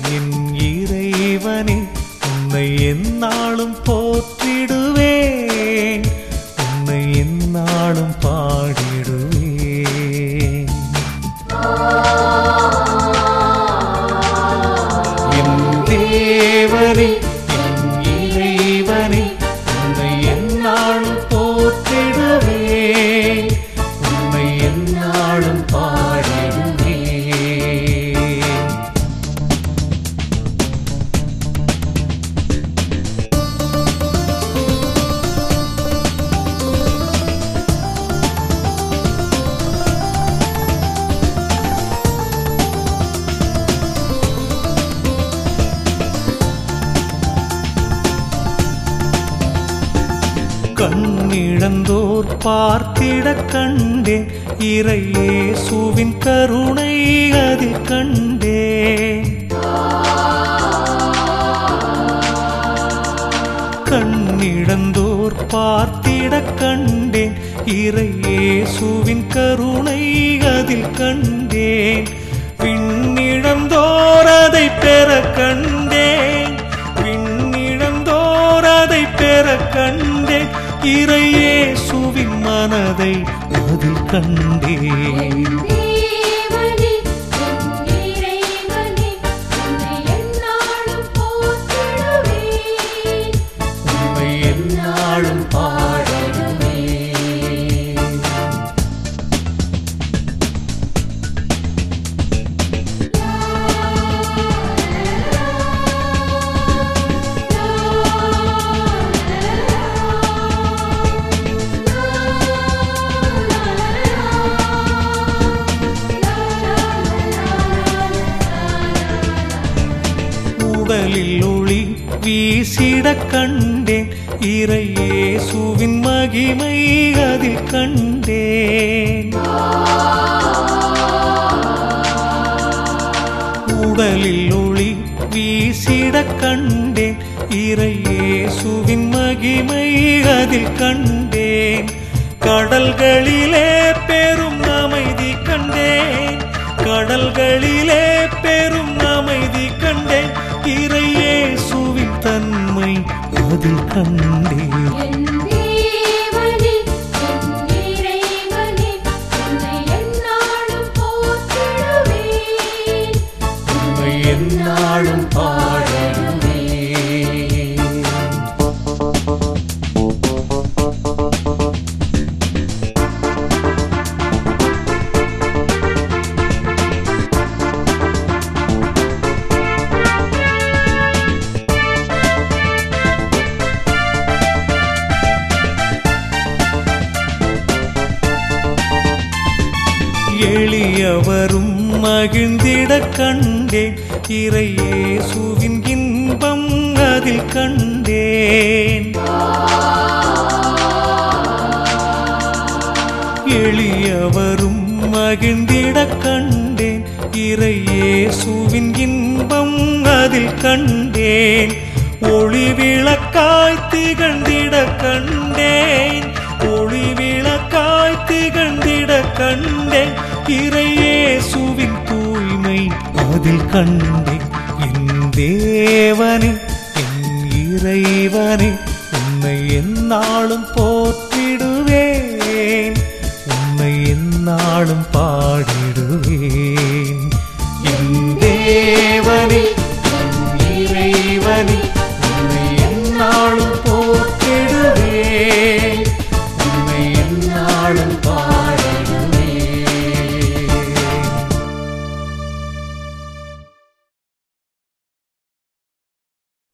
என் இறைவனே உன்னை எந்நாளும் போற்றிடுவேன் உன்னை எந்நாளும் பாடிடுவேன் என் தேவனே என் இறைவனே உன்னை எந்நாளும் போற்றிடுவேன் உன்னை எந்நாளும் பாடிடுவேன் கண்ணிழந்தோர் பார்த்திடக் கண்டேன் இறையேசுவின் கருணை அதில் கண்டேன் கண்ணிழந்தோர் பார்த்திடக் கண்டேன் இறையேசுவின் கருணை அதில் கண்டேன் விண்ணிழந்தோர் அதை பெற கண்டேன் விண்ணிழந்தோர் அதை பெற கண்டேன் இறையேசுவின் மனதை அதில் கண்டேன் தேவனே என் இறைவனே உன்னை எந்நாளும் போற்றிடுவேன் உன்னை எந்நாளும் பாடிடுவேன் உடலில் ஒளி வீசிடக் கண்டேன் இறையேசுவின் மகிமை அதில் கண்டேன் உடலில் ஒளி வீசிடக் கண்டேன் இறையேசுவின் மகிமை அதில் கண்டேன் கடல்களிலே பெரும் அமைதி கண்டேன் கடல்களிலே பெரும் அமைதி கண்டேன் இறையேசுவின் தன்மை அதில் கண்டேன் என் தேவனே என் இறைவனே உன்னை எந்நாளும் போற்றிடுவேன் உன்னை எந்நாளும் பாடிடுவேன் எளியவரும் மகிழ்ந்திடக் கண்டேன் இறையேசுவின் இன்பம் அதில் கண்டேன் எளியவரும் மகிழ்ந்திடக் கண்டேன் இறையேசுவின் இன்பம் அதில் கண்டேன் ஒளி விளக்காய் திகழ்ந்திட கண்டேன் ஒளி விளக்காய் திகழ்ந்திட கண்டேன் இறையேசுவின் தூய்மை அதில் கண்டேன் என் தேவனே என் இறைவனே உன்னை எந்நாளும் போற்றிடுவேன்